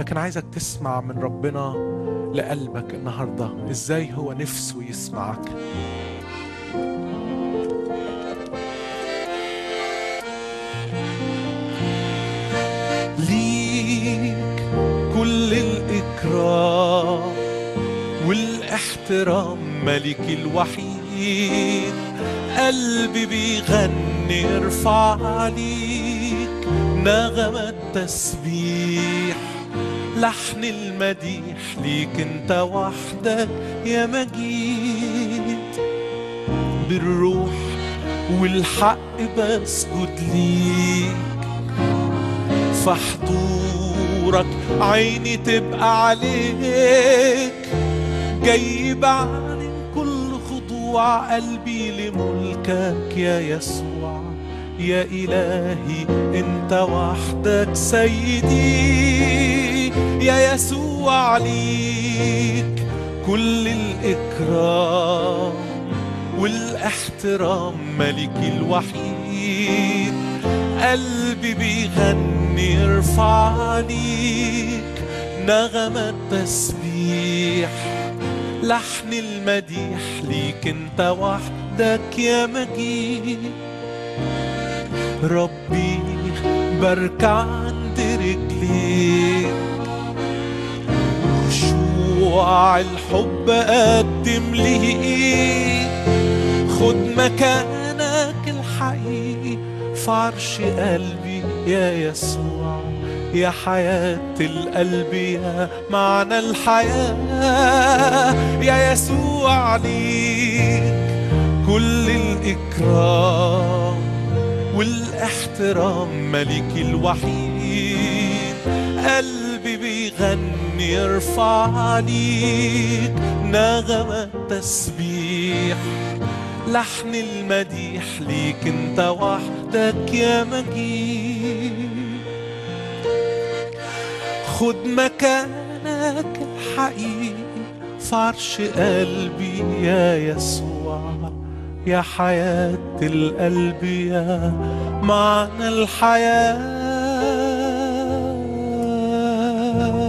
لكن عايزك تسمع من ربنا لقلبك النهارده ازاي هو نفسه يسمعك ليك كل الإكرام والاحترام ملك الوحيد قلبي بيغني يرفع عليك نغمة تسبيح لحن المديح ليك انت وحدك يا مجيد بالروح والحق بسجد ليك في حضورك عيني تبقى عليك جاي بعلن كل خضوع قلبي لملكك يا يسوع يا إلهي أنت وحدك سيدي يا يسوع ليك كل الإكرام والاحترام ملك الوحيد قلبي بيغني يرفع عليك نغمة تسبيح لحن المديح ليك انت وحدك يا مجيد ربي بركع عند رجليك خشوع الحب قدم ليك خد مكانك الحقيقي في عرش قلبي يا يسوع يا حياة القلب يا معنى الحياة يا يسوع ليك كل الإكرام والاحترام ملك الوحيد قلبي بيغني يرفع عليك نغمة تسبيح لحن المديح ليك انت وحدك يا مجيد خد مكانك الحقيقي في عرش قلبي يا يسوع يا حياة القلب يا معنى الحياة